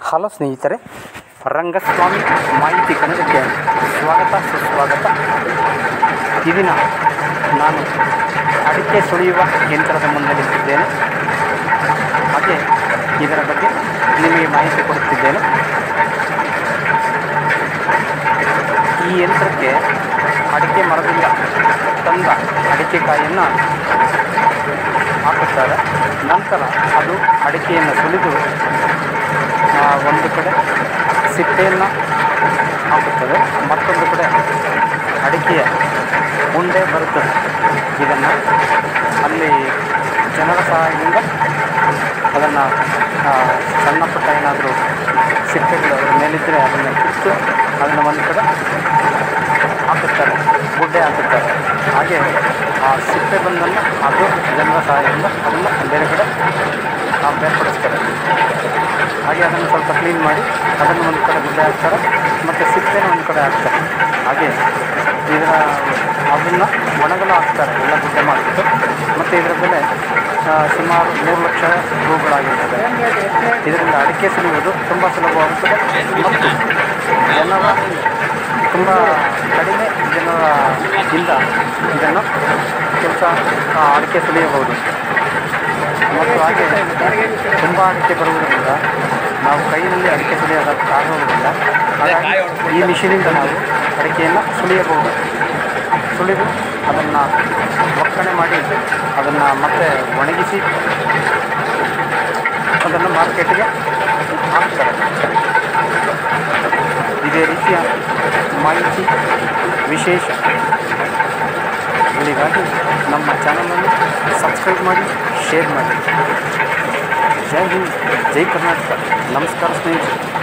hello ಸ್ನೇಹಿತರೆ ರಂಗಸ್ವಾಮಿ ಮಾಹಿತಿ ಕನ್ನಡಕ್ಕೆ ಸ್ವಾಗತ ಸುಸ್ವಾಗತ ಈ ದಿನ ನಾನು ಅಡಿಕೆ ಸುಳಿಯುವ ಯಂತ್ರದ ಮುಂದೆ ನಿಂತಿದ್ದೇನೆ ಹಾಗೆ ಇದರ ಬಗ್ಗೆ ನಿಮಗೆ ಮಾಹಿತಿ ಕೊಡುತ್ತಿದ್ದೇನೆ ಈ ಯಂತ್ರಕ್ಕೆ ಅಡಿಕೆ ಮರದಿಂದ ತಂದ ಅಡಿಕೆಕಾಯಿಯನ್ನು ಹಾಕುತ್ತಾರೆ ನಂತರ ಅದು ಅಡಿಕೆಯನ್ನು ಸುಲಿದು ಆ, ಒಂದು ಕಡೆ ಸಿಪ್ಪೆಯನ್ನು ಹಾಕುತ್ತದೆ ಮತ್ತೊಂದು ಕಡೆ ಅಡಿಕೆಯ ಉಂಡೆ ಬರುತ್ತದೆ ಇದನ್ನು ಅಲ್ಲಿ ಜನರ ಸಹಾಯದಿಂದ ಅದನ್ನು ಸಣ್ಣ ಪುಟ್ಟ ಏನಾದರೂ ಸಿಪ್ಪೆಗಳು ಅದರ ಮೇಲಿದ್ದರೆ ಅದನ್ನು ಕಿತ್ತು ಅದನ್ನು ಒಂದು ಕಡೆ ಹಾಕುತ್ತಾರೆ ಗುಡ್ಡೆ ಹಾಕುತ್ತಾರೆ ಹಾಗೆ ಆ ಸಿಪ್ಪೆ ಬಂದನ್ನು ಅದು ಜನರ ಸಹಾಯದಿಂದ ಅದನ್ನು ಬೇರೆ ಕಡೆ ಆ, ಬೇರ್ಪಡಿಸ್ತಾರೆ ಹಾಗೆ ಅದನ್ನು ಸ್ವಲ್ಪ ಕ್ಲೀನ್ ಮಾಡಿ ಅದನ್ನು ಒಂದು ಕಡೆ ಗುಡ್ಡೆ ಹಾಕ್ತಾರೆ ಮತ್ತು ಸಿಪ್ಪೆನ ಒಂದು ಕಡೆ ಹಾಕ್ತಾರೆ ಹಾಗೆ ಇದರ ಅದನ್ನು ಒಣಗಲು ಹಾಕ್ತಾರೆ ಎಲ್ಲ ಗುಡ್ಡೆ ಮಾಡಿಬಿಟ್ಟು ಮತ್ತು ಇದರ ಬೆಲೆ ಆ, ಸುಮಾರು ಮೂರು ಲಕ್ಷ ರೂಗಳಾಗಿರ್ತದೆ ಇದರಿಂದ ಅಡಿಕೆ ಸುಲಿಯುವುದು ತುಂಬ ಸುಲಭವಾಗುತ್ತದೆ ಮತ್ತು ಜನರ ತುಂಬ ಕಡಿಮೆ ಜನರ ಇಂದ ಇದನ್ನು ಕೆಲಸ ಆ, ಅಡಿಕೆ ಸುಲಿಯಬಹುದು ಮತ್ತು ಹಾಗೆ ತುಂಬ ಅಡಿಕೆ ಬರುವುದರಿಂದ ನಾವು ಕೈಯಲ್ಲಿ ಅಡಿಕೆ ಸುಲಿಯೋದಕ್ಕಾಗುವುದಿಲ್ಲ ಹಾಗಾಗಿ ಈ ಮಿಷಿನಿಂದ ನಾವು ಅಡಿಕೆಯನ್ನು ಸುಲಿಯಬಹುದು ಸುಲಿದು ಅದನ್ನು ಒಕ್ಕಣೆ ಮಾಡಿ ಅದನ್ನು ಮತ್ತೆ ಒಣಗಿಸಿ ಅದನ್ನು ಮಾರ್ಕೆಟ್ಗೆ ಹಾಕ್ತಾರೆ ಇದೇ ರೀತಿಯ ಮಾಹಿತಿ ವಿಶೇಷ ಗಳಿಗಾಗಿ ನಮ್ಮ ಚಾನಲನ್ನು ಸಬ್ಸ್ಕ್ರೈಬ್ ಮಾಡಿ ಶೇರ್ ಮಾಡಿ ಜೈ ಹಿಂದ್ ಜೈ ಕರ್ನಾಟಕ ನಮಸ್ಕಾರ ಸ್ನೇಹಿತರೆ